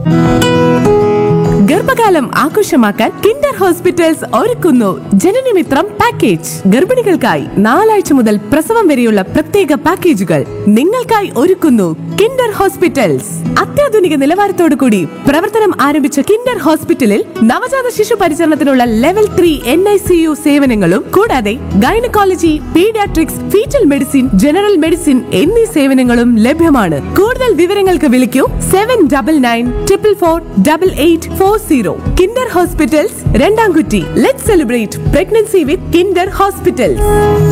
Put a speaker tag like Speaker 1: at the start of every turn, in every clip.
Speaker 1: ഗർഭകാലം ആഘോഷമാക്കാൻ Kinder hospitals ഒരുക്കുന്നു ജനനമിത്രം പാക്കേജ് ഗർഭിണികൾക്കായി നാലാഴ്ച മുതൽ പ്രസവം വരെയുള്ള പ്രത്യേക പാക്കേജുകൾ നിങ്ങൾക്കായി ഒരുക്കുന്നു കിൻഡർ ഹോസ്പിറ്റൽസ് അത്യാധുനിക നിലവാരത്തോടു കൂടി പ്രവർത്തനം ആരംഭിച്ച കിൻഡർ ഹോസ്പിറ്റലിൽ നവജാത ശിശു പരിചരണത്തിനുള്ള level three N I C U സേവനങ്ങളും കൂടാതെ gynaecology paediatrics foetal medicine general medicine എന്നീ സേവനങ്ങളും ലഭ്യമാണ് കൂടുതൽ വിവരങ്ങൾക്ക് വിളിക്കൂ seven double nine triple four double eight four zero Kinder hospitals Randamkutty let celebrate pregnancy with Kinder hospitals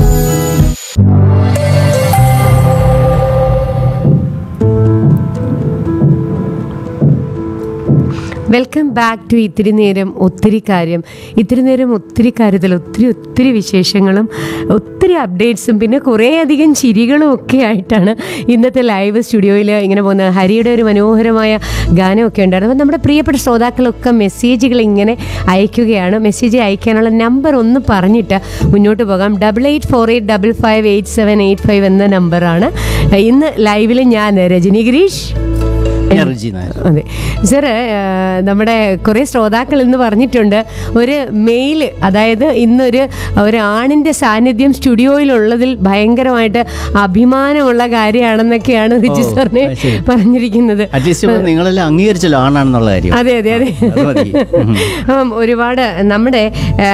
Speaker 2: welcome back to ഇത്തിരി നേരം ഒത്തിരി കാര്യം ഇത്തിരി നേരം ഒത്തിരി കാര്യത്തിൽ ഒത്തിരി ഒത്തിരി വിശേഷങ്ങളും ഒത്തിരി അപ്ഡേറ്റ്സും പിന്നെ കുറേയധികം ചിരികളും ഒക്കെ ആയിട്ടാണ് ഇന്നത്തെ ലൈവ് സ്റ്റുഡിയോയിൽ ഇങ്ങനെ പോകുന്നത് ഹരിയുടെ ഒരു മനോഹരമായ ഗാനമൊക്കെ ഉണ്ടായിരുന്നു അപ്പോൾ നമ്മുടെ പ്രിയപ്പെട്ട ശ്രോതാക്കളൊക്കെ മെസ്സേജുകൾ ഇങ്ങനെ അയക്കുകയാണ് മെസ്സേജ് അയക്കാനുള്ള നമ്പർ ഒന്ന് പറഞ്ഞിട്ട് മുന്നോട്ട് പോകാം double eight four eight double five eight seven eight five എന്ന നമ്പറാണ് ഇന്ന് ലൈവിൽ ഞാൻ രജനി ഗിരീഷ്
Speaker 3: ഞാൻ റിജി നായർ
Speaker 2: അതെ സാർ നമ്മുടെ കുറേ ശ്രോതാക്കൾ ഇന്ന് പറഞ്ഞിട്ടുണ്ട് ഒരു മെയിൽ അതായത് ഇന്നൊരു ഒരു ആണിൻ്റെ സാന്നിധ്യം സ്റ്റുഡിയോയിലുള്ളതിൽ ഭയങ്കരമായിട്ട് അഭിമാനമുള്ള കാര്യമാണെന്നൊക്കെയാണ് റിജി സാറിനെ
Speaker 3: അത് ശരി.
Speaker 2: പറഞ്ഞിരിക്കുന്നത്
Speaker 3: അറ്റ്ലീസ്റ്റ് നിങ്ങളെല്ലാം അംഗീകരിച്ചല്ലോ ആണാണെന്നുള്ള കാര്യം
Speaker 2: അതെ അതെ അതെ
Speaker 3: അത് മതി. ഉം.
Speaker 2: അപ്പം ഒരുപാട് നമ്മുടെ ആ,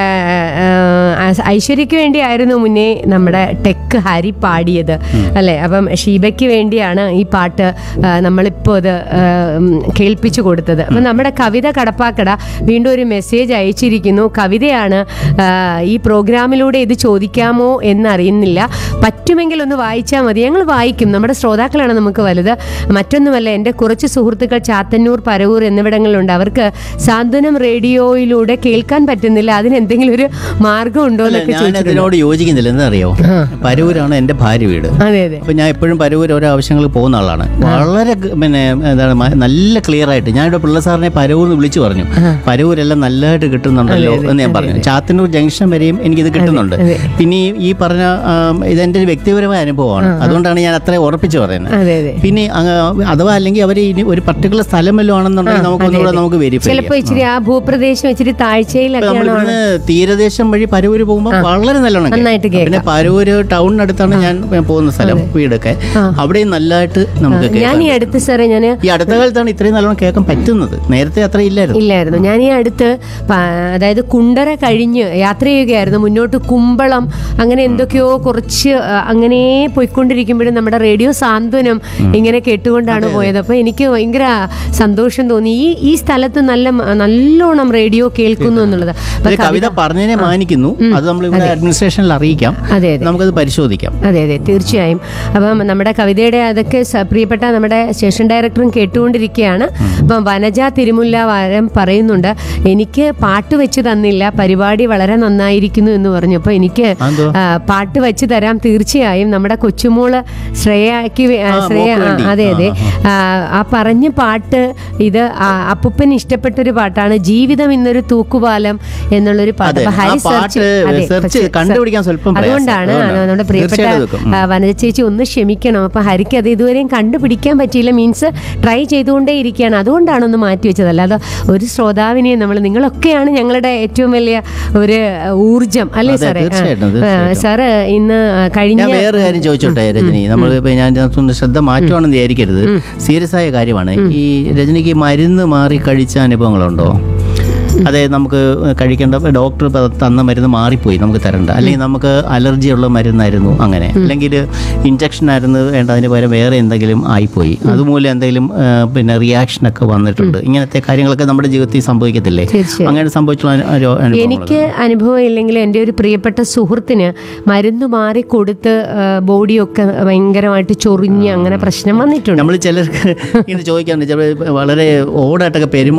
Speaker 2: ആ, ഐശ്വര്യയ്ക്ക് വേണ്ടിയായിരുന്നു മുന്നേ നമ്മുടെ ടെക്ക് ഹരി പാടിയത് അല്ലേ അപ്പം ഷീബയ്ക്ക് വേണ്ടിയാണ് ഈ പാട്ട് ആ, നമ്മളിപ്പോൾ അത് ആ, ഉം, കേൾപ്പിച്ചു കൊടുത്തത് അപ്പം നമ്മുടെ കവിത കടപ്പാക്കട വീണ്ടും ഒരു മെസ്സേജ് അയച്ചിരിക്കുന്നു കവിതയാണ് ആ, ഈ പ്രോഗ്രാമിലൂടെ ഇത് ചോദിക്കാമോ എന്നറിയുന്നില്ല പറ്റുമെങ്കിൽ ഒന്ന് വായിച്ചാൽ മതി ഞങ്ങൾ വായിക്കും നമ്മുടെ ശ്രോതാക്കളാണ് നമുക്ക് വലുത് മറ്റൊന്നുമല്ല എൻ്റെ കുറച്ച് സുഹൃത്തുക്കൾ ചാത്തന്നൂർ പരവൂർ എന്നിവിടങ്ങളിലുണ്ട് അവർക്ക് സാന്ത്വനം റേഡിയോയിലൂടെ കേൾക്കാൻ പറ്റുന്നില്ല അതിന് എന്തെങ്കിലും ഒരു മാർഗം ഉണ്ടോ
Speaker 3: അല്ല,
Speaker 2: എന്നൊക്കെ
Speaker 3: ഞാൻ
Speaker 2: ചോദിച്ചിട്ടുണ്ട്
Speaker 3: അതിനോട് യോജിക്കുന്നില്ല എന്താ അറിയോ പരവൂരാണ് എൻ്റെ ഭാര്യ വീട്
Speaker 2: അതെ അതെ
Speaker 3: അപ്പൊ ഞാൻ എപ്പോഴും പരവൂർ ഓരോ ആവശ്യങ്ങൾ പോകുന്ന ആളാണ് വളരെ ഗ് പിന്നെ എന്താണ് മ- നല്ല ക്ലിയർ ആയിട്ട് ഞാനിവിടെ പിള്ള സാറിനെ പരവൂർന്ന് വിളിച്ചു പറഞ്ഞു പരവൂരെല്ലാം നല്ലതായിട്ട് കിട്ടുന്നുണ്ടല്ലോ എന്ന് ഞാൻ പറഞ്ഞു ചാത്തന്നൂർ ജംഗ്ഷൻ വരെയും എനിക്കിത് കിട്ടുന്നുണ്ട്
Speaker 2: അതെ.
Speaker 3: പിന്നെ ഈ- ഈ പറഞ്ഞ ആം, ഇതെന്റെ ഒരു വ്യക്തിപരമായ അനുഭവമാണ് അതുകൊണ്ടാണ് ഞാൻ അത്ര ഉറപ്പിച്ചു പറയുന്നത്
Speaker 2: അതെ അതെ
Speaker 3: പിന്നെ അങ്ങ് അഥവാ അല്ലെങ്കിൽ അവർ ഇനി ഒരു പർട്ടിക്കുലർ സ്ഥലം വല്ലതും ആണെന്നുണ്ടെങ്കിൽ നമുക്കൊന്നുകൂടെ നമുക്ക് വെരിഫൈ
Speaker 2: ചിലപ്പോ
Speaker 3: ചെയ്യാം
Speaker 2: ഇച്ചിരി ആ ഭൂപ്രദേശം ഇച്ചിരി
Speaker 3: നമ്മൾ
Speaker 2: താഴ്ചയിലൊക്കെയാണോ
Speaker 3: ഇവിടുന്ന് തീരദേശം വഴി പരവൂര് പോകുമ്പോൾ വളരെ നല്ലോണം കേൾക്കാം.
Speaker 2: നന്നായിട്ട് കേൾക്കാം.
Speaker 3: പിന്നെ പരവൂര് ടൗണിനടുത്താണ് ഞാൻ പോകുന്ന സ്ഥലം വീടൊക്കെ അവിടെയും നല്ലതായിട്ട് നമുക്ക്
Speaker 2: ഞാൻ
Speaker 3: കേൾക്കാം
Speaker 2: ഈ അടുത്ത് സാറേ ഞാൻ
Speaker 3: ഈ അടുത്ത കാലത്താണ് ഇത്രയും നല്ലോണം കേൾക്കാൻ പറ്റുന്നത് നേരത്തെ അത്ര ഇല്ലായിരുന്നു
Speaker 2: ഇല്ലായിരുന്നു ഞാൻ ഈ അടുത്ത് പ- അതായത് കുണ്ടറ കഴിഞ്ഞ് യാത്ര ചെയ്യുകയായിരുന്നു മുന്നോട്ട് കുമ്പളം അങ്ങനെ എന്തൊക്കെയോ കുറച്ച് ആ, അങ്ങനെ പോയിക്കൊണ്ടിരിക്കുമ്പോഴും നമ്മുടെ റേഡിയോ സാന്ത്വനം ഇങ്ങനെ കേട്ടുകൊണ്ടാണ് പോയത് അപ്പോൾ എനിക്ക് ഭയങ്കര സന്തോഷം തോന്നി ഈ ഈ സ്ഥലത്ത് നല്ല മ- നല്ലോണം റേഡിയോ കേൾക്കുന്നു എന്നുള്ളത് അപ്പൊ
Speaker 3: ഇത് കവിത പറഞ്ഞതിനെ മാനിക്കുന്നു അത് നമ്മൾ ഇവിടെ അഡ്മിനിസ്ട്രേഷനിൽ അറിയിക്കാം
Speaker 2: അതെ അതെ
Speaker 3: നമുക്കത് പരിശോധിക്കാം
Speaker 2: അതെ അതെ തീർച്ചയായും അപ്പം നമ്മുടെ കവിതയുടെ അതൊക്കെ സ- പ്രിയപ്പെട്ട നമ്മുടെ സ്റ്റേഷൻ ഡയറക്ടറും കേട്ടുകൊണ്ടിരിക്കുകയാണ് അപ്പം വനജ തിരുമുല്ല വാരം പറയുന്നുണ്ട് എനിക്ക് പാട്ട് വെച്ച് തന്നില്ല പരിപാടി വളരെ നന്നായിരിക്കുന്നു എന്ന് പറഞ്ഞു അപ്പോൾ എനിക്ക്
Speaker 3: അതെന്തോ?
Speaker 2: ആ, പാട്ട് വെച്ച് തരാം തീർച്ചയായും നമ്മുടെ കൊച്ചുമോള് ശ്രേയക്ക് വേ- ആ,
Speaker 3: ആ,
Speaker 2: ശ്രേയ
Speaker 3: മോക്ക്
Speaker 2: ആ,
Speaker 3: വേണ്ടി.
Speaker 2: അതെ അതെ
Speaker 3: ആ,
Speaker 2: ആ, ആ പറഞ്ഞ പാട്ട് ഇത് ആ, അപ്പൂപ്പന് ഇഷ്ടപ്പെട്ടൊരു പാട്ടാണ് ജീവിതം ഇന്നൊരു തൂക്കുപാലം എന്നുള്ളൊരു പാട്ട്
Speaker 3: അതെ,
Speaker 2: അപ്പൊ
Speaker 3: ആ
Speaker 2: ഹരി
Speaker 3: പാട്ട്
Speaker 2: അതെ,
Speaker 3: search
Speaker 2: പക്ഷേ
Speaker 3: കണ്ടുപിടിക്കാൻ സ്വല്പം പ്രയാസം.
Speaker 2: അതുകൊണ്ടാണ്
Speaker 3: അതുകൊണ്ടാണ്.
Speaker 2: നമ്മുടെ പ്രിയപ്പെട്ട
Speaker 3: തീർച്ചയായിട്ടും വെക്കും.
Speaker 2: ആ, വനജ ചേച്ചി ഒന്ന് ക്ഷമിക്കണം അപ്പൊ ഹരിക്ക് അത് ഇതുവരെയും കണ്ടുപിടിക്കാൻ പറ്റിയില്ല മീൻസ് ട്രൈ ചെയ്തുകൊണ്ടേ ഇരിക്കുകയാണ് അതുകൊണ്ടാണ് ഒന്ന് മാറ്റി വെച്ചത് അല്ലാതെ ഒരു ശ്രോതാവിനെ നമ്മൾ നിങ്ങളൊക്കെയാണ് ഞങ്ങളുടെ ഏറ്റവും വലിയ ഒരു ഊർജം അല്ലേ
Speaker 3: അതെ,
Speaker 2: സാറേ ആ,
Speaker 3: തീർച്ചയായിട്ടും,
Speaker 2: ആ,
Speaker 3: തീർച്ചയായിട്ടും.
Speaker 2: സാറ് ഇന്ന് കഴിഞ്ഞ
Speaker 3: ഞാൻ വേറെ കാര്യം ചോദിച്ചോട്ടെ രജനി നമ്മൾ ഇപ്പൊ ഞാൻ ഇതിനകത്തൊന്ന് ശ്രദ്ധ മാറ്റുവാണെന്ന് വിചാരിക്കരുത് സീരിയസ് ആയ കാര്യമാണ് ഈ രജനിക്ക് മരുന്ന് മാറി കഴിച്ച അനുഭവങ്ങളുണ്ടോ അതായത് നമുക്ക് കഴിക്കേണ്ട ഡോക്ടർ തന്ന മരുന്ന് മാറിപ്പോയി നമുക്ക് തരണ്ട അല്ലെങ്കിൽ നമുക്ക് അലർജി ഉള്ള മരുന്നായിരുന്നു അങ്ങനെ അല്ലെങ്കിൽ ഇഞ്ചക്ഷൻ ആയിരുന്നു വേണ്ട അതിന് പകരം വേറെ എന്തെങ്കിലും ആയിപ്പോയി അതുമൂലം എന്തെങ്കിലും ആ, പിന്നെ റിയാക്ഷൻ ഒക്കെ വന്നിട്ടുണ്ട് ഇങ്ങനത്തെ കാര്യങ്ങളൊക്കെ നമ്മുടെ ജീവിതത്തിൽ സംഭവിക്കത്തില്ലേ
Speaker 2: തീർച്ചയായും.
Speaker 3: അങ്ങനെ സംഭവിച്ചുള്ള അനു- അനു- അനുഭവങ്ങൾ
Speaker 2: എനിക്ക് അനുഭവം ഇല്ലെങ്കിൽ എൻ്റെ ഒരു പ്രിയപ്പെട്ട സുഹൃത്തിന് മരുന്ന് മാറി കൊടുത്ത് ആ, ബോഡിയൊക്കെ ഭയങ്കരമായിട്ട് ചൊറിഞ്ഞ് അങ്ങനെ പ്രശ്നം വന്നിട്ടുണ്ട്
Speaker 3: നമ്മൾ ചിലർക്ക് ഇത് ചോദിക്കാറുണ്ട് ചില വളരെ ഓടായിട്ടൊക്കെ പെരുമാ